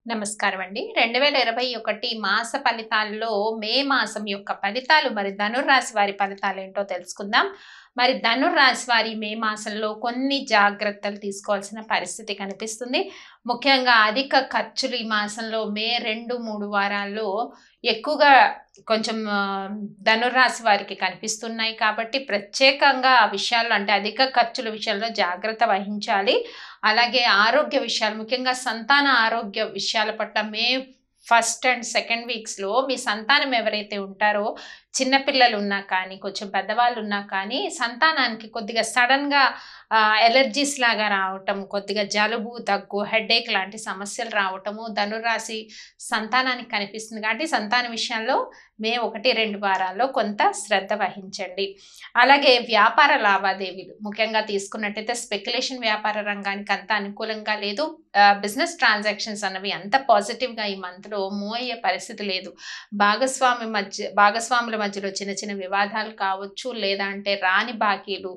నమస్కారం అండి రెండు వేల ఇరవై ఒకటి మాస ఫలితాల్లో మే మాసం యొక్క ఫలితాలు మరి ధనుర్రాశి వారి ఫలితాలు ఏంటో తెలుసుకుందాం మరి ధనుర్రాశి వారి మే మాసంలో కొన్ని జాగ్రత్తలు తీసుకోవాల్సిన పరిస్థితి కనిపిస్తుంది ముఖ్యంగా అధిక ఖర్చులు ఈ మాసంలో మే రెండు మూడు వారాల్లో ఎక్కువగా కొంచెం ఆ, ధనుర్రాశి వారికి కనిపిస్తున్నాయి కాబట్టి ప్రత్యేకంగా ఆ విషయాల్లో అంటే అధిక ఖర్చుల విషయంలో జాగ్రత్త వహించాలి అలాగే ఆరోగ్య విషయాలు ముఖ్యంగా సంతాన ఆరోగ్య విషయాల పట్ల మే ఫస్ట్ అండ్ సెకండ్ వీక్స్లో మీ సంతానం ఎవరైతే ఉంటారో చిన్నపిల్లలు ఉన్నా కానీ కొంచెం పెద్దవాళ్ళు ఉన్నా కానీ సంతానానికి కొద్దిగా సడన్గా ఎలర్జీస్ లాగా రావటం కొద్దిగా జలుబు దగ్గు హెడేక్ లాంటి సమస్యలు రావటము ధనురాశి సంతానానికి కనిపిస్తుంది కాబట్టి సంతాన విషయాల్లో మే ఒకటి రెండు వారాల్లో కొంత శ్రద్ధ వహించండి అలాగే వ్యాపార లావాదేవీలు ముఖ్యంగా తీసుకున్నట్టయితే స్పెక్యులేషన్ వ్యాపార రంగానికి అంత అనుకూలంగా లేదు బిజినెస్ ట్రాన్సాక్షన్స్ అన్నవి అంత పాజిటివ్గా ఈ మంత్లో మూవ్ అయ్యే పరిస్థితి లేదు భాగస్వామి మధ్య భాగస్వాముల మధ్యలో చిన్న చిన్న వివాదాలు కావచ్చు లేదా అంటే రాని బాకీలు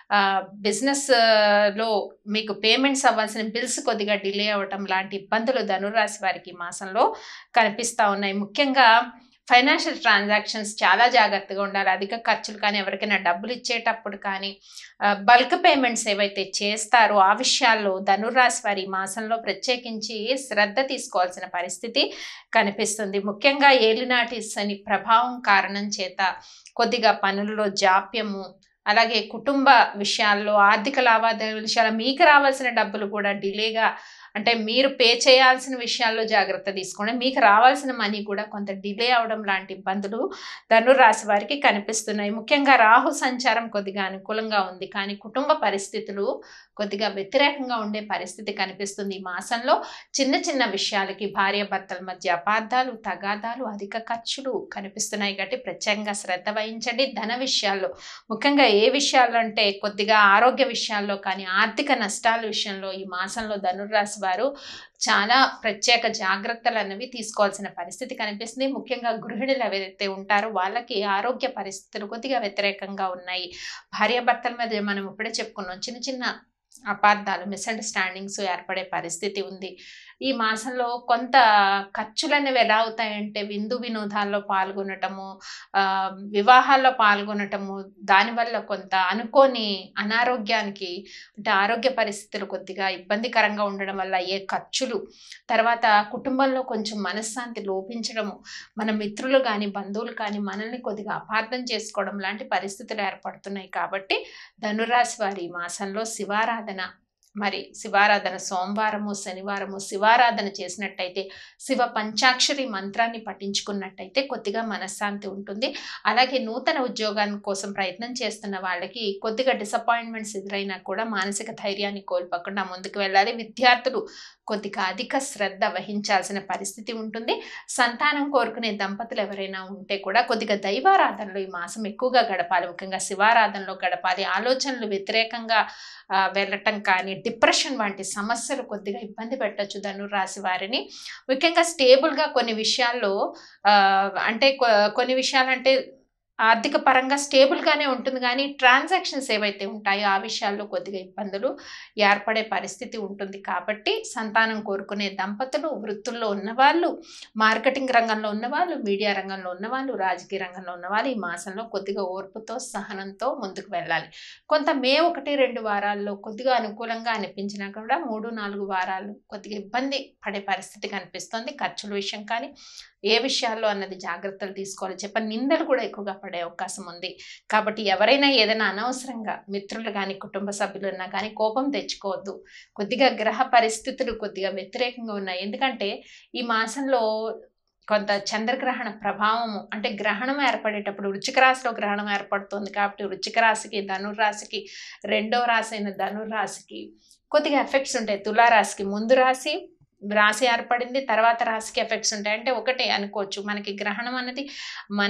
బిజినెస్ లో మీకు పేమెంట్స్ అవ్వాల్సిన బిల్స్ కొద్దిగా డిలే అవ్వటం లాంటి ఇబ్బందులు ధనురాశి వారికి ఈ మాసంలో కనిపిస్తూ ఉన్నాయి ముఖ్యంగా ఫైనాన్షియల్ ట్రాన్సాక్షన్స్ చాలా జాగ్రత్తగా ఉండాలి అధిక ఖర్చులు కానీ ఎవరికైనా డబ్బులు ఇచ్చేటప్పుడు కానీ బల్క్ పేమెంట్స్ ఏవైతే చేస్తారో ఆ విషయాల్లో ధనుర్రాశి వారి ఈ మాసంలో ప్రత్యేకించి శ్రద్ధ తీసుకోవాల్సిన పరిస్థితి కనిపిస్తుంది ముఖ్యంగా ఏలినాటి శని ప్రభావం కారణం చేత కొద్దిగా పనుల్లో జాప్యము అలాగే కుటుంబ విషయాల్లో ఆర్థిక లావాదేవీల విషయాలు మీకు రావాల్సిన డబ్బులు కూడా డిలేగా అంటే మీరు పే చేయాల్సిన విషయాల్లో జాగ్రత్త తీసుకోండి మీకు రావాల్సిన మనీ కూడా కొంత డిలే అవడం లాంటి ఇబ్బందులు ధనుర్రాశి వారికి కనిపిస్తున్నాయి ముఖ్యంగా రాహు సంచారం కొద్దిగా అనుకూలంగా ఉంది కానీ కుటుంబ పరిస్థితులు కొద్దిగా వ్యతిరేకంగా ఉండే పరిస్థితి కనిపిస్తుంది ఈ మాసంలో చిన్న చిన్న విషయాలకి భార్యాభర్తల మధ్య అపార్థాలు తగాదాలు అధిక ఖర్చులు కనిపిస్తున్నాయి కాబట్టి ప్రత్యేకంగా శ్రద్ధ వహించండి ధన విషయాల్లో ముఖ్యంగా ఏ విషయాల్లో అంటే కొద్దిగా ఆరోగ్య విషయాల్లో కానీ ఆర్థిక నష్టాల విషయంలో ఈ మాసంలో ధనుర్రాశి వారు చాలా ప్రత్యేక జాగ్రత్తలు అనేవి తీసుకోవాల్సిన పరిస్థితి కనిపిస్తుంది ముఖ్యంగా గృహిణులు ఎవరైతే ఉంటారో వాళ్ళకి ఆరోగ్య పరిస్థితులు కొద్దిగా వ్యతిరేకంగా ఉన్నాయి భార్యాభర్తల మీద మనం ఇప్పుడే చెప్పుకున్నాం చిన్న చిన్న అపార్థాలు మిస్అండర్స్టాండింగ్స్ ఏర్పడే పరిస్థితి ఉంది ఈ మాసంలో కొంత ఖర్చులు అనేవి ఎలా అవుతాయంటే విందు వినోదాల్లో పాల్గొనటము ఆ, వివాహాల్లో పాల్గొనటము దానివల్ల కొంత అనుకోని అనారోగ్యానికి అంటే ఆరోగ్య పరిస్థితులు కొద్దిగా ఇబ్బందికరంగా ఉండడం వల్ల అయ్యే ఖర్చులు తర్వాత కుటుంబంలో కొంచెం మనశ్శాంతి లోపించడము మన మిత్రులు కానీ బంధువులు కానీ మనల్ని కొద్దిగా అపార్థం చేసుకోవడం లాంటి పరిస్థితులు ఏర్పడుతున్నాయి కాబట్టి ధనురాశి వారి ఈ మాసంలో శివారాధన మరి శివారాధన సోమవారము శనివారము శివారాధన చేసినట్టయితే శివ పంచాక్షరి మంత్రాన్ని పఠించుకున్నట్టయితే కొద్దిగా మనశ్శాంతి ఉంటుంది అలాగే నూతన ఉద్యోగం కోసం ప్రయత్నం చేస్తున్న వాళ్ళకి కొద్దిగా డిసప్పాయింట్మెంట్స్ ఎదురైనా కూడా మానసిక ధైర్యాన్ని కోల్పోకుండా ముందుకు వెళ్ళాలి విద్యార్థులు కొద్దిగా అధిక శ్రద్ధ వహించాల్సిన పరిస్థితి ఉంటుంది సంతానం కోరుకునే దంపతులు ఎవరైనా ఉంటే కూడా కొద్దిగా దైవారాధనలో ఈ మాసం ఎక్కువగా గడపాలి ముఖ్యంగా శివారాధనలో గడపాలి ఆలోచనలు వ్యతిరేకంగా ఆ, వెళ్ళటం కానీ డిప్రెషన్ వంటి సమస్యలు కొద్దిగా ఇబ్బంది పెట్టచ్చు ధనురాశి వారిని ముఖ్యంగా స్టేబుల్గా కొన్ని విషయాల్లో ఆ, అంటే కొ- కొన్ని విషయాలంటే ఆర్థిక పరంగా స్టేబుల్గానే ఉంటుంది కానీ ట్రాన్సాక్షన్స్ ఏవైతే ఉంటాయో ఆ విషయాల్లో కొద్దిగా ఇబ్బందులు ఏర్పడే పరిస్థితి ఉంటుంది కాబట్టి సంతానం కోరుకునే దంపతులు వృత్తుల్లో ఉన్నవాళ్ళు మార్కెటింగ్ రంగంలో ఉన్నవాళ్ళు మీడియా రంగంలో ఉన్నవాళ్ళు రాజకీయ రంగంలో ఉన్నవాళ్ళు ఈ మాసంలో కొద్దిగా ఓర్పుతో సహనంతో ముందుకు వెళ్ళాలి కొంత మే ఒకటి రెండు వారాల్లో కొద్దిగా అనుకూలంగా అనిపించినా కూడా మూడు నాలుగు వారాలు కొద్దిగా ఇబ్బంది పడే పరిస్థితి కనిపిస్తుంది ఖర్చుల విషయం కానీ ఏ విషయాల్లో అన్నది జాగ్రత్తలు తీసుకోవాలి చెప్ప నిందలు కూడా ఎక్కువగా పడే అవకాశం ఉంది కాబట్టి ఎవరైనా ఏదైనా అనవసరంగా మిత్రులు కానీ కుటుంబ సభ్యులు ఉన్నా కానీ కోపం తెచ్చుకోవద్దు కొద్దిగా గ్రహ పరిస్థితులు కొద్దిగా వ్యతిరేకంగా ఉన్నాయి ఎందుకంటే ఈ మాసంలో కొంత చంద్రగ్రహణ ప్రభావము అంటే గ్రహణం ఏర్పడేటప్పుడు వృచ్చిక రాశిలో గ్రహణం ఏర్పడుతుంది కాబట్టి వృచ్చిక రాశికి ధనుర్రాశికి రెండో రాశి అయిన ధనుర్రాశికి కొద్దిగా ఎఫెక్ట్స్ ఉంటాయి తులారాశికి ముందు రాశి రాశి ఏర్పడింది తర్వాత రాశికి ఎఫెక్ట్స్ ఉంటాయి అంటే ఒకటే అనుకోవచ్చు మనకి గ్రహణం అనేది మన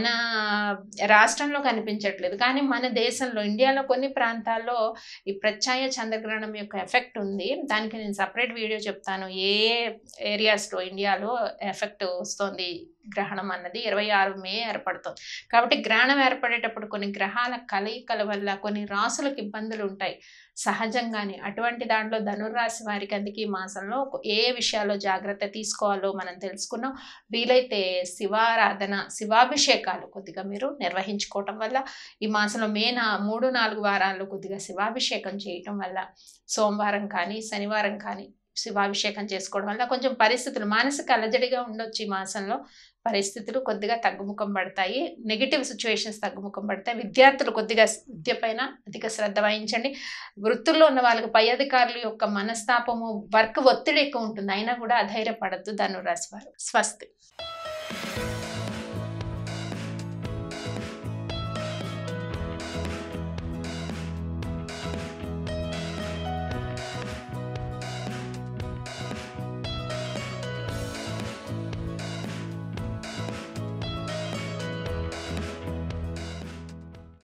రాష్ట్రంలో కనిపించట్లేదు కానీ మన దేశంలో ఇండియాలో కొన్ని ప్రాంతాల్లో ఈ ప్రత్యయ చంద్రగ్రహణం యొక్క ఎఫెక్ట్ ఉంది దానికి నేను సపరేట్ వీడియో చెప్తాను ఏ ఏరియాస్లో ఇండియాలో ఎఫెక్ట్ వస్తుంది గ్రహణం అన్నది ఇరవై ఆరు మే ఏర్పడుతుంది కాబట్టి గ్రహణం ఏర్పడేటప్పుడు కొన్ని గ్రహాల కలయికల వల్ల కొన్ని రాసులకు ఇబ్బందులు ఉంటాయి సహజంగానే అటువంటి దాంట్లో ధనుర్రాశి వారికి అందుకే ఈ మాసంలో ఏ విషయాల్లో జాగ్రత్త తీసుకోవాలో మనం తెలుసుకున్నాం వీలైతే శివారాధన శివాభిషేకాలు కొద్దిగా మీరు నిర్వహించుకోవటం వల్ల ఈ మాసంలో మే నా మూడు నాలుగు వారాల్లో కొద్దిగా శివాభిషేకం చేయటం వల్ల సోమవారం కానీ శనివారం కానీ శివాభిషేకం చేసుకోవడం వల్ల కొంచెం పరిస్థితులు మానసిక అలజడిగా ఉండొచ్చు ఈ మాసంలో పరిస్థితులు కొద్దిగా తగ్గుముఖం పడతాయి నెగిటివ్ సిచ్యువేషన్స్ తగ్గుముఖం పడతాయి విద్యార్థులు కొద్దిగా విద్య పైన అధిక శ్రద్ధ వహించండి వృత్తుల్లో ఉన్న వాళ్ళకి పై అధికారుల యొక్క మనస్తాపము వర్క్ ఒత్తిడి ఎక్కువ ఉంటుంది అయినా కూడా అధైర్యపడద్దు ధనురాశి వారు స్వస్తి